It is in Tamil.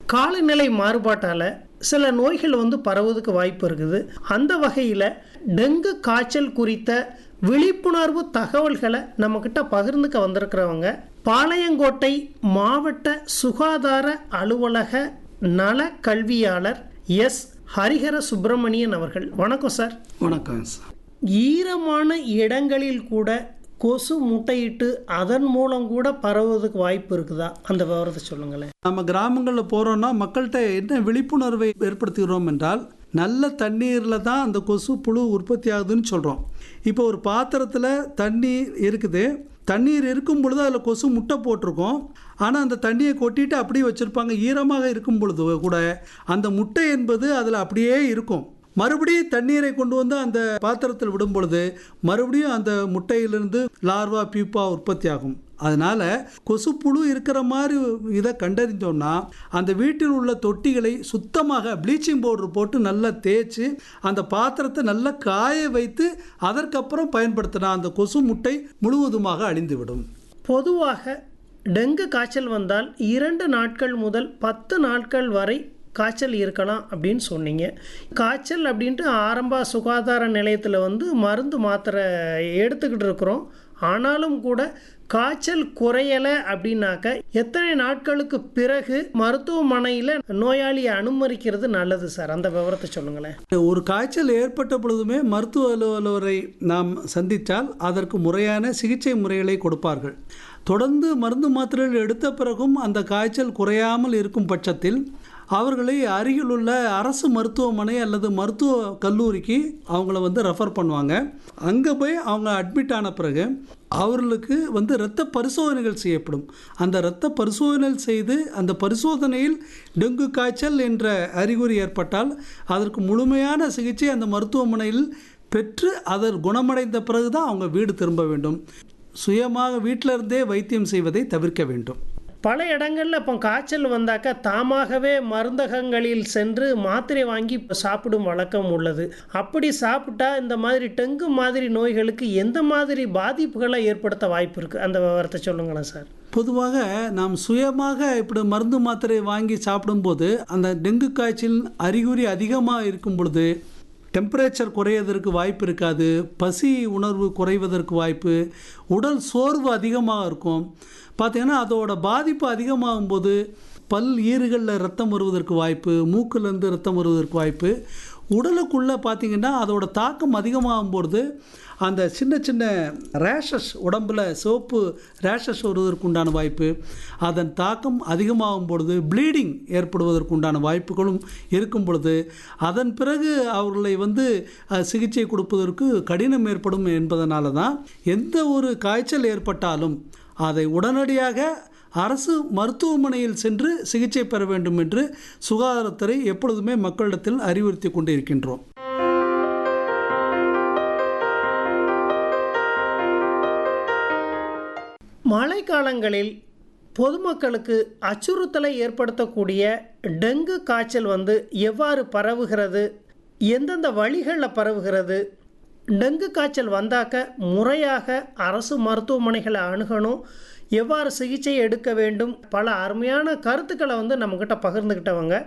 காலநிலை மாறுபாட்டால் சில நோய்கள் வந்து பரவுவதுக்கு வாய்ப்பு இருக்குது அந்த வகையில் டெங்கு காய்ச்சல் குறித்த விழிப்புணர்வு தகவல்களை நம்மக்கிட்ட பகிர்ந்துக்க வந்திருக்கிறவங்க பாளையங்கோட்டை மாவட்ட சுகாதார அலுவலக நல கல்வியாளர் எஸ் ஹரிஹர சுப்பிரமணியன் அவர்கள் வணக்கம் சார் வணக்கம் சார் ஈரமான இடங்களில் கூட கொசு முட்டையிட்டு அதன் மூலம் கூட பரவுவதற்கு வாய்ப்பு இருக்குதா அந்த விவரத்தை சொல்லுங்களேன் நம்ம கிராமங்களில் போகிறோன்னா மக்கள்கிட்ட என்ன விழிப்புணர்வை ஏற்படுத்துகிறோம் என்றால் நல்ல தண்ணீரில் தான் அந்த கொசு புழு உற்பத்தி ஆகுதுன்னு சொல்கிறோம் இப்போ ஒரு பாத்திரத்தில் தண்ணீர் இருக்குது தண்ணீர் இருக்கும் பொழுது அதில் கொசு முட்டை போட்டிருக்கோம் ஆனால் அந்த தண்ணியை கொட்டிட்டு அப்படியே வச்சுருப்பாங்க ஈரமாக இருக்கும் பொழுது கூட அந்த முட்டை என்பது அதில் அப்படியே இருக்கும் மறுபடியும் தண்ணீரை கொண்டு வந்து அந்த பாத்திரத்தில் விடும் பொழுது மறுபடியும் அந்த முட்டையிலிருந்து லார்வா பியூப்பா உற்பத்தி ஆகும் அதனால் கொசுப்புழு இருக்கிற மாதிரி இதை கண்டறிந்தோம்னா அந்த வீட்டில் உள்ள தொட்டிகளை சுத்தமாக ப்ளீச்சிங் பவுடர் போட்டு நல்லா தேய்ச்சி அந்த பாத்திரத்தை நல்லா காய வைத்து அதற்கப்புறம் பயன்படுத்தினா அந்த கொசு முட்டை முழுவதுமாக அழிந்துவிடும் பொதுவாக டெங்கு காய்ச்சல் வந்தால் இரண்டு நாட்கள் முதல் பத்து நாட்கள் வரை காய்ச்சல் இருக்கலாம் அப்படின்னு சொன்னீங்க காய்ச்சல் அப்படின்ட்டு ஆரம்ப சுகாதார நிலையத்தில் வந்து மருந்து மாத்திரை எடுத்துக்கிட்டு இருக்கிறோம் ஆனாலும் கூட காய்ச்சல் குறையலை அப்படின்னாக்க எத்தனை நாட்களுக்கு பிறகு மருத்துவமனையில் நோயாளியை அனுமதிக்கிறது நல்லது சார் அந்த விவரத்தை சொல்லுங்களேன் ஒரு காய்ச்சல் ஏற்பட்ட பொழுதுமே மருத்துவ அலுவலரை நாம் சந்தித்தால் அதற்கு முறையான சிகிச்சை முறைகளை கொடுப்பார்கள் தொடர்ந்து மருந்து மாத்திரைகள் எடுத்த பிறகும் அந்த காய்ச்சல் குறையாமல் இருக்கும் பட்சத்தில் அவர்களை அருகிலுள்ள அரசு மருத்துவமனை அல்லது மருத்துவ கல்லூரிக்கு அவங்கள வந்து ரெஃபர் பண்ணுவாங்க அங்கே போய் அவங்க அட்மிட் ஆன பிறகு அவர்களுக்கு வந்து இரத்த பரிசோதனைகள் செய்யப்படும் அந்த இரத்த பரிசோதனைகள் செய்து அந்த பரிசோதனையில் டெங்கு காய்ச்சல் என்ற அறிகுறி ஏற்பட்டால் அதற்கு முழுமையான சிகிச்சை அந்த மருத்துவமனையில் பெற்று அதர் குணமடைந்த பிறகு தான் அவங்க வீடு திரும்ப வேண்டும் சுயமாக வீட்டில இருந்தே வைத்தியம் செய்வதை தவிர்க்க வேண்டும் பல இடங்களில் இப்போ காய்ச்சல் வந்தாக்கா தாமாகவே மருந்தகங்களில் சென்று மாத்திரை வாங்கி சாப்பிடும் வழக்கம் உள்ளது அப்படி சாப்பிட்டா இந்த மாதிரி டெங்கு மாதிரி நோய்களுக்கு எந்த மாதிரி பாதிப்புகளை ஏற்படுத்த வாய்ப்பு இருக்குது அந்த விவரத்தை சொல்லுங்களேன் சார் பொதுவாக நாம் சுயமாக இப்படி மருந்து மாத்திரை வாங்கி சாப்பிடும்போது அந்த டெங்கு காய்ச்சல் அறிகுறி அதிகமாக இருக்கும் பொழுது டெம்பரேச்சர் குறையதற்கு வாய்ப்பு இருக்காது பசி உணர்வு குறைவதற்கு வாய்ப்பு உடல் சோர்வு அதிகமாக இருக்கும் பார்த்திங்கன்னா அதோட பாதிப்பு அதிகமாகும் போது பல் ஈறுகளில் ரத்தம் வருவதற்கு வாய்ப்பு மூக்கிலேருந்து ரத்தம் வருவதற்கு வாய்ப்பு உடலுக்குள்ளே பார்த்திங்கன்னா அதோட தாக்கம் அதிகமாகும் பொழுது அந்த சின்ன சின்ன ரேஷஸ் உடம்பில் சிவப்பு ரேஷஸ் வருவதற்கு உண்டான வாய்ப்பு அதன் தாக்கம் அதிகமாகும் பொழுது ப்ளீடிங் ஏற்படுவதற்கு உண்டான வாய்ப்புகளும் இருக்கும் பொழுது அதன் பிறகு அவர்களை வந்து சிகிச்சை கொடுப்பதற்கு கடினம் ஏற்படும் என்பதனால தான் எந்த ஒரு காய்ச்சல் ஏற்பட்டாலும் அதை உடனடியாக அரசு மருத்துவமனையில் சென்று சிகிச்சை பெற வேண்டும் என்று சுகாதாரத்துறை எப்பொழுதுமே மக்களிடத்தில் அறிவுறுத்தி கொண்டு இருக்கின்றோம் மழைக்காலங்களில் பொதுமக்களுக்கு அச்சுறுத்தலை ஏற்படுத்தக்கூடிய டெங்கு காய்ச்சல் வந்து எவ்வாறு பரவுகிறது எந்தெந்த வழிகளில் பரவுகிறது டெங்கு காய்ச்சல் வந்தாக்க முறையாக அரசு மருத்துவமனைகளை அணுகணும் எவ்வாறு சிகிச்சை எடுக்க வேண்டும் பல அருமையான கருத்துக்களை வந்து நம்மக்கிட்ட பகிர்ந்துக்கிட்டவங்க